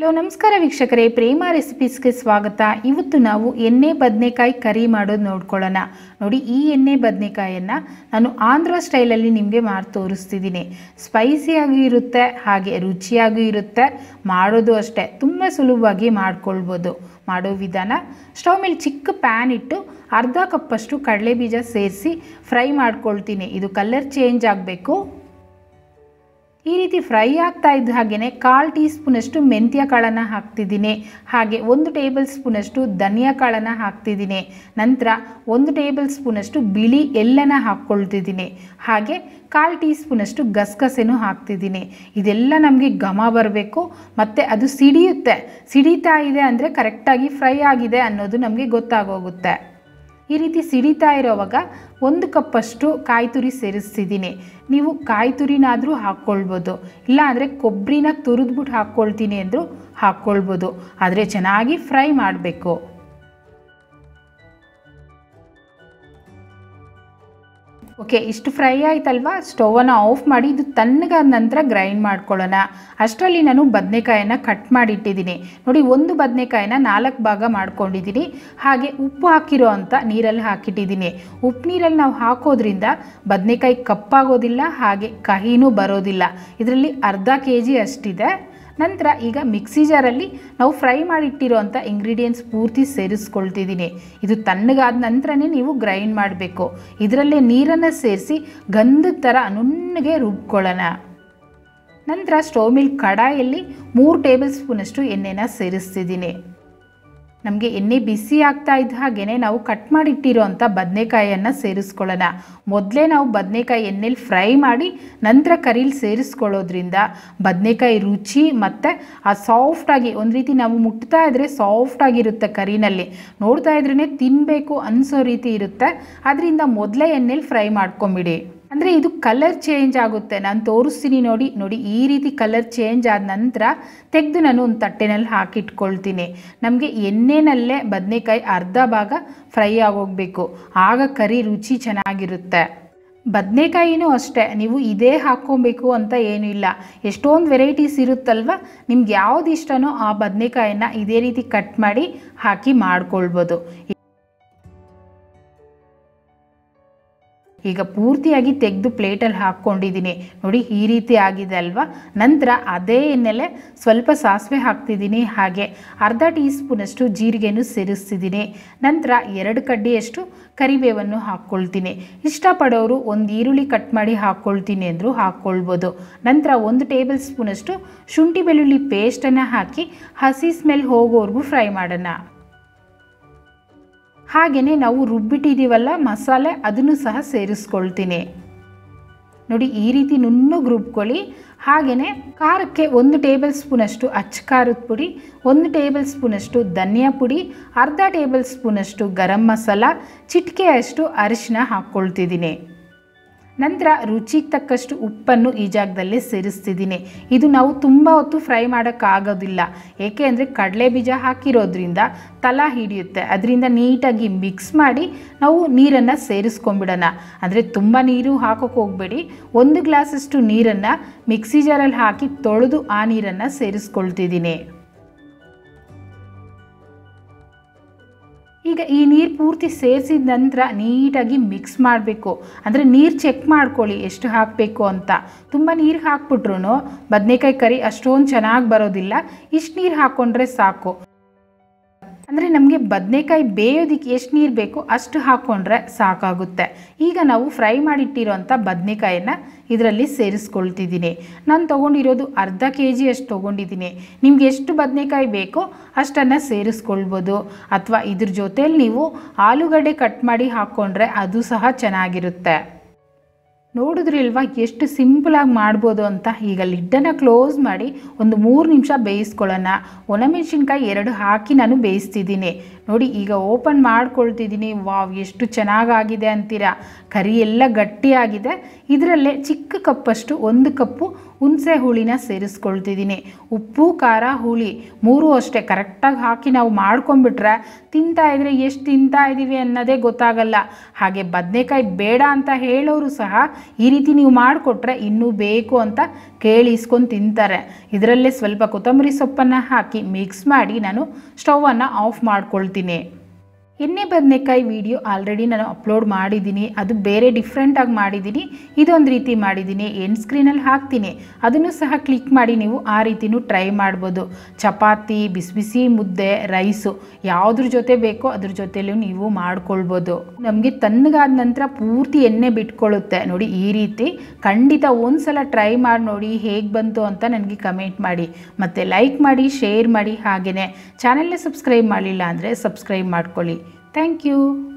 hello ನಮಸ್ಕಾರ ವೀಕ್ಷಕರೇ ಪ್ರೇಮ ರೆಸಿಪೀಸ್ಗೆ ಸ್ವಾಗತ ಇವತ್ತು ನಾವು ಎಣ್ಣೆ ಬದನೆಕಾಯಿ ಕರಿ ಮಾಡೋದು ನೋಡ್ಕೊಳ್ಳೋಣ ನೋಡಿ ಈ ಎಣ್ಣೆ ಬದನೆಕಾಯನ್ನು ನಾನು ಆಂಧ್ರ ಸ್ಟೈಲಲ್ಲಿ ನಿಮಗೆ ಮಾಡಿ ತೋರಿಸ್ತಿದ್ದೀನಿ ಸ್ಪೈಸಿಯಾಗೂ ಇರುತ್ತೆ ಹಾಗೆ ರುಚಿಯಾಗೂ ಇರುತ್ತೆ ಮಾಡೋದು ಅಷ್ಟೇ ತುಂಬ ಸುಲಭವಾಗಿ ಮಾಡ್ಕೊಳ್ಬೋದು ಮಾಡೋ ವಿಧಾನ ಸ್ಟವ್ ಮೇಲೆ ಚಿಕ್ಕ ಪ್ಯಾನ್ ಇಟ್ಟು ಅರ್ಧ ಕಪ್ಪಷ್ಟು ಕಡಲೆ ಬೀಜ ಸೇರಿಸಿ ಫ್ರೈ ಮಾಡ್ಕೊಳ್ತೀನಿ ಇದು ಕಲರ್ ಚೇಂಜ್ ಆಗಬೇಕು ಈ ರೀತಿ ಫ್ರೈ ಆಗ್ತಾ ಇದ್ದ ಹಾಗೆಯೇ ಕಾಲು ಟೀ ಸ್ಪೂನಷ್ಟು ಮೆಂತ್ಯ ಕಾಳನ್ನು ಹಾಕ್ತಿದ್ದೀನಿ ಹಾಗೆ ಒಂದು ಟೇಬಲ್ ಸ್ಪೂನಷ್ಟು ಧನಿಯಾ ಕಾಳನ್ನು ಹಾಕ್ತಿದ್ದೀನಿ ನಂತರ ಒಂದು ಟೇಬಲ್ ಸ್ಪೂನಷ್ಟು ಬಿಳಿ ಎಳ್ಳನ್ನು ಹಾಕ್ಕೊಳ್ತಿದ್ದೀನಿ ಹಾಗೆ ಕಾಲು ಟೀ ಸ್ಪೂನಷ್ಟು ಗಸಗಸೆನೂ ಹಾಕ್ತಿದ್ದೀನಿ ಇದೆಲ್ಲ ನಮಗೆ ಘಮ ಬರಬೇಕು ಮತ್ತು ಅದು ಸಿಡಿಯುತ್ತೆ ಸಿಡಿತಾ ಇದೆ ಅಂದರೆ ಕರೆಕ್ಟಾಗಿ ಫ್ರೈ ಆಗಿದೆ ಅನ್ನೋದು ನಮಗೆ ಗೊತ್ತಾಗೋಗುತ್ತೆ ಈ ರೀತಿ ಸಿಡಿತಾ ಇರೋವಾಗ ಒಂದು ಕಪ್ಪಷ್ಟು ಕಾಯಿ ತುರಿ ಸೇರಿಸ್ತಿದ್ದೀನಿ ನೀವು ಕಾಯಿ ತುರಿನಾದರೂ ಹಾಕ್ಕೊಳ್ಬೋದು ಇಲ್ಲ ಅಂದರೆ ಕೊಬ್ಬರಿನ ತುರಿದ್ಬಿಟ್ಟು ಹಾಕ್ಕೊಳ್ತೀನಿ ಅಂದರೂ ಹಾಕ್ಕೊಳ್ಬೋದು ಆದರೆ ಚೆನ್ನಾಗಿ ಫ್ರೈ ಮಾಡಬೇಕು ಓಕೆ ಇಷ್ಟು ಫ್ರೈ ಆಯ್ತಲ್ವಾ ಸ್ಟವನ್ನು ಆಫ್ ಮಾಡಿ ಇದು ತಣ್ಣಗಾದ ನಂತರ ಗ್ರೈಂಡ್ ಮಾಡ್ಕೊಳ್ಳೋಣ ಅಷ್ಟರಲ್ಲಿ ನಾನು ಬದನೆಕಾಯನ್ನು ಕಟ್ ಮಾಡಿಟ್ಟಿದ್ದೀನಿ ನೋಡಿ ಒಂದು ಬದನೆಕಾಯಿನ ನಾಲ್ಕು ಭಾಗ ಮಾಡ್ಕೊಂಡಿದ್ದೀನಿ ಹಾಗೆ ಉಪ್ಪು ಹಾಕಿರೋ ಅಂತ ನೀರಲ್ಲಿ ಹಾಕಿಟ್ಟಿದ್ದೀನಿ ಉಪ್ಪು ನೀರಲ್ಲಿ ನಾವು ಹಾಕೋದ್ರಿಂದ ಬದನೆಕಾಯಿ ಕಪ್ಪಾಗೋದಿಲ್ಲ ಹಾಗೆ ಕಹಿನೂ ಬರೋದಿಲ್ಲ ಇದರಲ್ಲಿ ಅರ್ಧ ಕೆ ಜಿ ಅಷ್ಟಿದೆ ನಂತರ ಈಗ ಮಿಕ್ಸಿ ಜಾರಲ್ಲಿ ನಾವು ಫ್ರೈ ಮಾಡಿಟ್ಟಿರೋಂಥ ಇಂಗ್ರೀಡಿಯೆಂಟ್ಸ್ ಪೂರ್ತಿ ಸೇರಿಸ್ಕೊಳ್ತಿದ್ದೀನಿ ಇದು ತಣ್ಣಗಾದ ನಂತರನೇ ನೀವು ಗ್ರೈಂಡ್ ಮಾಡಬೇಕು ಇದರಲ್ಲೇ ನೀರನ್ನು ಸೇರಿಸಿ ಗಂಧದ ಥರ ನುಣ್ಣಗೆ ರುಬ್ಕೊಳ್ಳೋಣ ನಂತರ ಸ್ಟವ್ ಮೇಲೆ ಕಡಾಯಲ್ಲಿ ಮೂರು ಟೇಬಲ್ ಸ್ಪೂನಷ್ಟು ಎಣ್ಣೆನ ಸೇರಿಸ್ತಿದ್ದೀನಿ ನಮಗೆ ಎಣ್ಣೆ ಬಿಸಿ ಆಗ್ತಾ ಇದ್ದ ಹಾಗೆಯೇ ನಾವು ಕಟ್ ಮಾಡಿಟ್ಟಿರೋ ಅಂಥ ಬದನೆಕಾಯಿಯನ್ನು ಸೇರಿಸ್ಕೊಳ್ಳೋಣ ಮೊದಲೇ ನಾವು ಬದನೆಕಾಯಿ ಎಣ್ಣೆಲಿ ಫ್ರೈ ಮಾಡಿ ನಂತರ ಕರೀಲಿ ಸೇರಿಸ್ಕೊಳ್ಳೋದ್ರಿಂದ ಬದನೆಕಾಯಿ ರುಚಿ ಮತ್ತು ಆ ಸಾಫ್ಟಾಗಿ ಒಂದು ರೀತಿ ನಾವು ಮುಟ್ತಾ ಇದ್ದರೆ ಸಾಫ್ಟಾಗಿರುತ್ತೆ ಕರಿನಲ್ಲಿ ನೋಡ್ತಾ ಇದ್ರೇ ತಿನ್ನಬೇಕು ಅನಿಸೋ ರೀತಿ ಇರುತ್ತೆ ಅದರಿಂದ ಮೊದಲೇ ಎಣ್ಣೆಲಿ ಫ್ರೈ ಮಾಡ್ಕೊಂಬಿಡಿ ಅಂದರೆ ಇದು ಕಲರ್ ಚೇಂಜ್ ಆಗುತ್ತೆ ನಾನು ತೋರಿಸ್ತೀನಿ ನೋಡಿ ನೋಡಿ ಈ ರೀತಿ ಕಲರ್ ಚೇಂಜ್ ಆದ ನಂತರ ತೆಗೆದು ನಾನು ಒಂದು ತಟ್ಟೆನಲ್ಲಿ ಹಾಕಿಟ್ಕೊಳ್ತೀನಿ ನಮಗೆ ಎಣ್ಣೆನಲ್ಲೇ ಬದನೆಕಾಯಿ ಅರ್ಧ ಭಾಗ ಫ್ರೈ ಆಗೋಗಬೇಕು ಆಗ ಕರಿ ರುಚಿ ಚೆನ್ನಾಗಿರುತ್ತೆ ಬದನೆಕಾಯಿನೂ ಅಷ್ಟೇ ನೀವು ಇದೇ ಹಾಕ್ಕೊಬೇಕು ಅಂತ ಏನೂ ಇಲ್ಲ ಎಷ್ಟೊಂದು ವೆರೈಟೀಸ್ ಇರುತ್ತಲ್ವ ನಿಮ್ಗೆ ಯಾವ್ದು ಇಷ್ಟನೋ ಆ ಬದನೆಕಾಯಿನ ಇದೇ ರೀತಿ ಕಟ್ ಮಾಡಿ ಹಾಕಿ ಮಾಡ್ಕೊಳ್ಬೋದು ಈಗ ಪೂರ್ತಿಯಾಗಿ ತೆಗೆದು ಪ್ಲೇಟಲ್ಲಿ ಹಾಕ್ಕೊಂಡಿದ್ದೀನಿ ನೋಡಿ ಈ ರೀತಿ ಆಗಿದೆ ಅಲ್ವಾ ನಂತರ ಅದೇ ಎಣ್ಣೆಲೆ ಸ್ವಲ್ಪ ಸಾಸಿವೆ ಹಾಕ್ತಿದ್ದೀನಿ ಹಾಗೆ ಅರ್ಧ ಟೀ ಸ್ಪೂನಷ್ಟು ಜೀರಿಗೆನೂ ಸೇರಿಸ್ತಿದ್ದೀನಿ ನಂತರ ಎರಡು ಕಡ್ಡಿಯಷ್ಟು ಕರಿಬೇವನ್ನು ಹಾಕ್ಕೊಳ್ತೀನಿ ಇಷ್ಟಪಡೋರು ಒಂದು ಈರುಳ್ಳಿ ಕಟ್ ಮಾಡಿ ಹಾಕ್ಕೊಳ್ತೀನಿ ಅಂದರೂ ಹಾಕ್ಕೊಳ್ಬೋದು ನಂತರ ಒಂದು ಟೇಬಲ್ ಸ್ಪೂನಷ್ಟು ಶುಂಠಿ ಬೆಳ್ಳುಳ್ಳಿ ಪೇಸ್ಟನ್ನು ಹಾಕಿ ಹಸಿ ಸ್ಮೆಲ್ ಹೋಗೋವರೆಗೂ ಫ್ರೈ ಮಾಡೋಣ ಹಾಗೆಯೇ ನಾವು ರುಬ್ಬಿಟ್ಟಿದ್ದೀವಲ್ಲ ಮಸಾಲೆ ಅದನ್ನು ಸಹ ಸೇರಿಸ್ಕೊಳ್ತೀನಿ ನೋಡಿ ಈ ರೀತಿ ನುಣ್ಣಗೆ ರುಬ್ಕೊಳ್ಳಿ ಹಾಗೆಯೇ ಖಾರಕ್ಕೆ ಒಂದು ಟೇಬಲ್ ಸ್ಪೂನಷ್ಟು ಅಚ್ಚ ಖಾರದ ಪುಡಿ ಒಂದು ಟೇಬಲ್ ಸ್ಪೂನಷ್ಟು ಧನಿಯಾ ಪುಡಿ ಅರ್ಧ ಟೇಬಲ್ ಸ್ಪೂನಷ್ಟು ಗರಂ ಮಸಾಲ ಚಿಟಿಕೆಯಷ್ಟು ಅರಿಶಿನ ಹಾಕ್ಕೊಳ್ತಿದ್ದೀನಿ ನಂತರ ರುಚಿಗೆ ತಕ್ಕಷ್ಟು ಉಪ್ಪನ್ನು ಈ ಜಾಗದಲ್ಲೇ ಸೇರಿಸ್ತಿದ್ದೀನಿ ಇದು ನಾವು ತುಂಬ ಹೊತ್ತು ಫ್ರೈ ಮಾಡೋಕ್ಕಾಗೋದಿಲ್ಲ ಏಕೆ ಅಂದರೆ ಕಡಲೆ ಬೀಜ ಹಾಕಿರೋದ್ರಿಂದ ತಲ ಹಿಡಿಯುತ್ತೆ ಅದರಿಂದ ನೀಟಾಗಿ ಮಿಕ್ಸ್ ಮಾಡಿ ನಾವು ನೀರನ್ನು ಸೇರಿಸ್ಕೊಂಬಿಡೋಣ ಅಂದರೆ ತುಂಬ ನೀರು ಹಾಕೋಕೆ ಹೋಗಬೇಡಿ ಒಂದು ಗ್ಲಾಸಷ್ಟು ನೀರನ್ನು ಮಿಕ್ಸಿ ಜಾರಲ್ಲಿ ಹಾಕಿ ತೊಳೆದು ಆ ನೀರನ್ನು ಸೇರಿಸ್ಕೊಳ್ತಿದ್ದೀನಿ ಈಗ ಈ ನೀರು ಪೂರ್ತಿ ಸೇರಿಸಿದ ನಂತರ ನೀಟಾಗಿ ಮಿಕ್ಸ್ ಮಾಡಬೇಕು ಅಂದರೆ ನೀರು ಚೆಕ್ ಮಾಡ್ಕೊಳ್ಳಿ ಎಷ್ಟು ಹಾಕಬೇಕು ಅಂತ ತುಂಬ ನೀರು ಹಾಕ್ಬಿಟ್ರು ಬದನೆಕಾಯಿ ಕರಿ ಅಷ್ಟೊಂದು ಚೆನ್ನಾಗಿ ಬರೋದಿಲ್ಲ ಇಷ್ಟು ನೀರು ಹಾಕ್ಕೊಂಡ್ರೆ ಸಾಕು ಅಂದರೆ ನಮಗೆ ಬದನೆಕಾಯಿ ಬೇಯೋದಕ್ಕೆ ಎಷ್ಟು ನೀರು ಬೇಕೋ ಅಷ್ಟು ಹಾಕ್ಕೊಂಡ್ರೆ ಸಾಕಾಗುತ್ತೆ ಈಗ ನಾವು ಫ್ರೈ ಮಾಡಿಟ್ಟಿರೋಂಥ ಬದನೆಕಾಯನ್ನು ಇದರಲ್ಲಿ ಸೇರಿಸ್ಕೊಳ್ತಿದ್ದೀನಿ ನಾನು ತೊಗೊಂಡಿರೋದು ಅರ್ಧ ಕೆ ಜಿ ಅಷ್ಟು ತೊಗೊಂಡಿದ್ದೀನಿ ನಿಮ್ಗೆ ಎಷ್ಟು ಬದನೆಕಾಯಿ ಬೇಕೋ ಅಷ್ಟನ್ನು ಸೇರಿಸ್ಕೊಳ್ಬೋದು ಅಥವಾ ಇದ್ರ ಜೊತೇಲಿ ನೀವು ಆಲೂಗಡ್ಡೆ ಕಟ್ ಮಾಡಿ ಹಾಕ್ಕೊಂಡ್ರೆ ಅದು ಸಹ ಚೆನ್ನಾಗಿರುತ್ತೆ ನೋಡಿದ್ರಿಲ್ವಾ ಎಷ್ಟು ಸಿಂಪಲಾಗಿ ಮಾಡ್ಬೋದು ಅಂತ ಈಗ ಲಿಡ್ಡನ್ನು ಕ್ಲೋಸ್ ಮಾಡಿ ಒಂದು ಮೂರು ನಿಮಿಷ ಬೇಯಿಸ್ಕೊಳ್ಳೋಣ ಒಣಮೆಣಸಿನ್ಕಾಯಿ ಎರಡು ಹಾಕಿ ನಾನು ಬೇಯಿಸ್ತಿದ್ದೀನಿ ನೋಡಿ ಈಗ ಓಪನ್ ಮಾಡ್ಕೊಳ್ತಿದ್ದೀನಿ ವಾವ್ ಎಷ್ಟು ಚೆನ್ನಾಗಾಗಿದೆ ಅಂತೀರಾ ಕರಿ ಎಲ್ಲ ಗಟ್ಟಿಯಾಗಿದೆ ಇದರಲ್ಲೇ ಚಿಕ್ಕ ಕಪ್ಪಷ್ಟು ಒಂದು ಕಪ್ಪು ಹುಣಸೆ ಹುಳಿನ ಸೇರಿಸ್ಕೊಳ್ತಿದ್ದೀನಿ ಉಪ್ಪು ಖಾರ ಹುಳಿ ಮೂರು ಅಷ್ಟೇ ಕರೆಕ್ಟಾಗಿ ಹಾಕಿ ನಾವು ಮಾಡ್ಕೊಂಬಿಟ್ರೆ ತಿಂತಾ ಇದ್ರೆ ಎಷ್ಟು ತಿಂತಾ ಇದ್ದೀವಿ ಅನ್ನೋದೇ ಗೊತ್ತಾಗಲ್ಲ ಹಾಗೆ ಬದನೆಕಾಯಿ ಬೇಡ ಅಂತ ಹೇಳೋರು ಸಹ ಈ ರೀತಿ ನೀವು ಮಾಡಿಕೊಟ್ರೆ ಇನ್ನೂ ಬೇಕು ಅಂತ ಕೇಳಿ ಇಸ್ಕೊಂಡು ತಿಂತಾರೆ ಇದರಲ್ಲೇ ಸ್ವಲ್ಪ ಕೊತ್ತಂಬರಿ ಸೊಪ್ಪನ್ನು ಹಾಕಿ ಮಿಕ್ಸ್ ಮಾಡಿ ನಾನು ಸ್ಟವನ್ನು ಆಫ್ ಮಾಡ್ಕೊಳ್ತೀನಿ ಎಣ್ಣೆ ಬದನೆಕಾಯಿ ವಿಡಿಯೋ ಆಲ್ರೆಡಿ ನಾನು ಅಪ್ಲೋಡ್ ಮಾಡಿದ್ದೀನಿ ಅದು ಬೇರೆ ಡಿಫ್ರೆಂಟಾಗಿ ಮಾಡಿದ್ದೀನಿ ಇದೊಂದು ರೀತಿ ಮಾಡಿದ್ದೀನಿ ಎಂಡ್ ಸ್ಕ್ರೀನಲ್ಲಿ ಹಾಕ್ತೀನಿ ಅದನ್ನು ಸಹ ಕ್ಲಿಕ್ ಮಾಡಿ ನೀವು ಆ ರೀತಿನೂ ಟ್ರೈ ಮಾಡ್ಬೋದು ಚಪಾತಿ ಬಿಸಿ ಬಿಸಿ ಮುದ್ದೆ ರೈಸು ಯಾವುದ್ರ ಜೊತೆ ಬೇಕೋ ಅದ್ರ ಜೊತೆಲೂ ನೀವು ಮಾಡ್ಕೊಳ್ಬೋದು ನಮಗೆ ತಣ್ಣಗಾದ ನಂತರ ಪೂರ್ತಿ ಎಣ್ಣೆ ಬಿಟ್ಕೊಳ್ಳುತ್ತೆ ನೋಡಿ ಈ ರೀತಿ ಖಂಡಿತ ಒಂದ್ಸಲ ಟ್ರೈ ಮಾಡಿ ನೋಡಿ ಹೇಗೆ ಬಂತು ಅಂತ ನನಗೆ ಕಮೆಂಟ್ ಮಾಡಿ ಮತ್ತು ಲೈಕ್ ಮಾಡಿ ಶೇರ್ ಮಾಡಿ ಹಾಗೆಯೇ ಚಾನೆಲ್ನ ಸಬ್ಸ್ಕ್ರೈಬ್ ಮಾಡಲಿಲ್ಲ ಅಂದರೆ ಸಬ್ಸ್ಕ್ರೈಬ್ ಮಾಡ್ಕೊಳ್ಳಿ ಥ್ಯಾಂಕ್ ಯು